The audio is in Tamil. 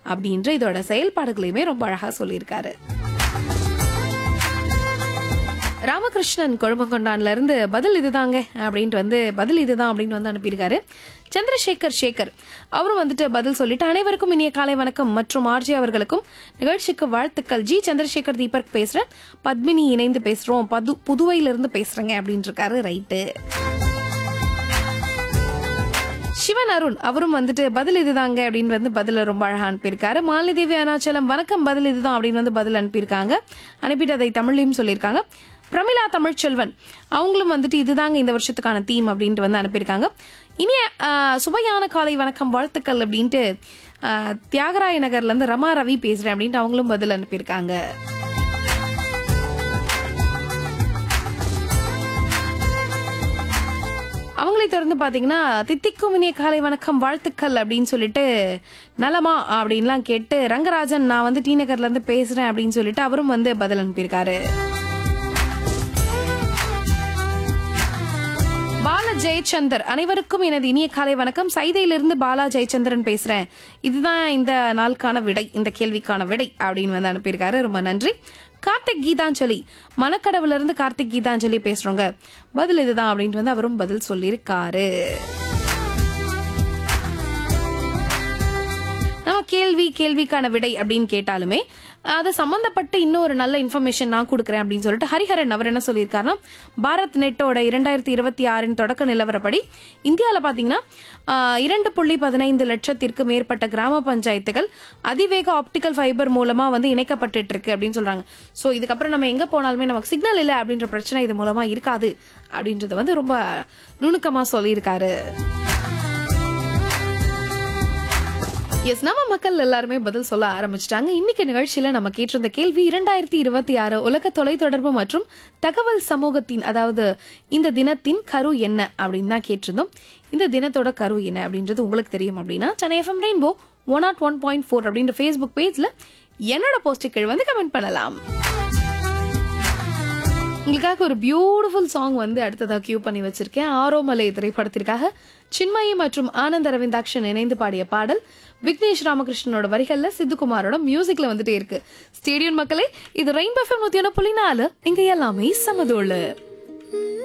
அப்படின்ற இதோட செயல்பாடுகளையுமே ரொம்ப அழகா சொல்லியிருக்காரு ராமகிருஷ்ணன் கொழும்பங்கொண்டான்ல இருந்து பதில் இதுதாங்க அப்படின்ட்டு வந்து பதில் இதுதான் அப்படின்னு வந்து அனுப்பியிருக்காரு சந்திரசேகர் சேகர் அவரும் வந்துட்டு பதில் சொல்லிட்டு அனைவருக்கும் இனிய காலை வணக்கம் மற்றும் ஆர்ஜி அவர்களுக்கும் நிகழ்ச்சிக்கு வாழ்த்துக்கள் ஜி சந்திரசேகர் தீபக் பேசுறேன் பத்மினி இணைந்து பேசுறோம் பது புதுவையில இருந்து பேசுறேங்க அப்படின்னு இருக்காரு ரைட்டு சிவன் அருண் அவரும் வந்துட்டு பதில் இதுதாங்க அப்படின்னு வந்து பதில ரொம்ப அழகா அனுப்பியிருக்காரு மாலிதேவி அருணாச்சலம் வணக்கம் பதில் இதுதான் அப்படின்னு வந்து பதில் அனுப்பியிருக்காங்க அனுப்பிட்டு அதை தமிழ்லையும் சொல்லியிருக்காங்க பிரமிளா தமிழ்ச்செல்வன் அவங்களும் வந்துட்டு இதுதாங்க இந்த வருஷத்துக்கான தீம் அப்படின்ட்டு வந்து அனுப்பியிருக்காங்க இனிய ஆஹ், சுவையான காலை வணக்கம் வாழ்த்துக்கள் அப்படின்ட்டு ஆஹ், தியாகராய நகர்ல இருந்து ரமா ரவி பேசுறேன் அப்படின்ட்டு அவங்களும் பதில் அனுப்பியிருக்காங்க அவங்களை தொடர்ந்து பாத்தீங்கன்னா தித்திக்கும் இனிய காலை வணக்கம் வாழ்த்துக்கள் அப்படின்னு சொல்லிட்டு நலமா அப்படின்லாம் கேட்டு ரங்கராஜன் நான் வந்து டி நகர்ல இருந்து பேசுறேன் அப்படின்னு சொல்லிட்டு அவரும் வந்து பதில் அனுப்பியிருக்காரு பால ஜெயச்சந்தர் அனைவருக்கும் எனது இனிய காலை வணக்கம் சைதையிலிருந்து பாலா ஜெயச்சந்திரன் பேசுறேன் இதுதான் இந்த நாளுக்கான விடை இந்த கேள்விக்கான விடை அப்படின்னு வந்து அனுப்பியிருக்காரு ரொம்ப நன்றி கார்த்திக் கீதாஞ்சலி மணக்கடவுல இருந்து கார்த்திக் கீதாஞ்சலி பேசுறோங்க பதில் இதுதான் அப்படின்ட்டு வந்து அவரும் பதில் சொல்லியிருக்காரு நம்ம கேள்வி கேள்விக்கான விடை அப்படின்னு கேட்டாலுமே அது சம்பந்தப்பட்ட இன்னும் ஒரு நல்ல இன்ஃபர்மேஷன் நான் கொடுக்குறேன் அப்படின்னு சொல்லிட்டு ஹரிஹரன் அவர் என்ன சொல்லியிருக்காருன்னா பாரத் நெட்டோட இரண்டாயிரத்தி இருபத்தி ஆறின் தொடக்க நிலவரப்படி இந்தியாவில் பார்த்தீங்கன்னா ஆஹ், இரண்டு புள்ளி பதினைந்து லட்சத்திற்கு மேற்பட்ட கிராம பஞ்சாயத்துகள் அதிவேக ஆப்டிக்கல் ஃபைபர் மூலமா வந்து இணைக்கப்பட்டுட்டு இருக்கு அப்படின்னு சொல்றாங்க ஸோ இதுக்கப்புறம் நம்ம எங்க போனாலுமே நமக்கு சிக்னல் இல்லை அப்படின்ற பிரச்சனை இது மூலமா இருக்காது அப்படின்றத வந்து ரொம்ப நுணுக்கமா சொல்லியிருக்காரு எஸ் நம்ம மக்கள் எல்லாருமே பதில் சொல்ல ஆரம்பிச்சிட்டாங்க இன்னைக்கு நிகழ்ச்சியில நம்ம கேட்டிருந்த கேள்வி இரண்டாயிரத்தி இருபத்தி ஆறு உலக தொலைத்தொடர்பு மற்றும் தகவல் சமூகத்தின் அதாவது இந்த தினத்தின் கரு என்ன அப்படின்னு தான் கேட்டிருந்தோம் இந்த தினத்தோட கரு என்ன அப்படின்றது உங்களுக்கு தெரியும் அப்படின்னா Chennai FM rainbow one naught one point four அப்படின்ற ஃபேஸ்புக் பேஜ்ல என்னோட போஸ்டுக்கு வந்து கமெண்ட் பண்ணலாம் உங்களுக்காக ஒரு பியூட்டிஃபுல் சாங் வந்து அடுத்ததா கியூ பண்ணி வச்சிருக்கேன் ஆரோமலை திரைப்படத்திற்காக சின்மயி மற்றும் ஆனந்த் அரவிந்தாக்ஷன் இணைந்து பாடிய பாடல் விக்னேஷ் ராமகிருஷ்ணனோட வரிகள்ல சித்துக்குமாரோட மியூசிக்ல வந்துட்டே இருக்கு ஸ்டேடியம் மக்களே இது ரெயின்போ எஃப்எம் நூத்தி ஒன்று புள்ளி நாலு இங்க எல்லாமே சமதோளு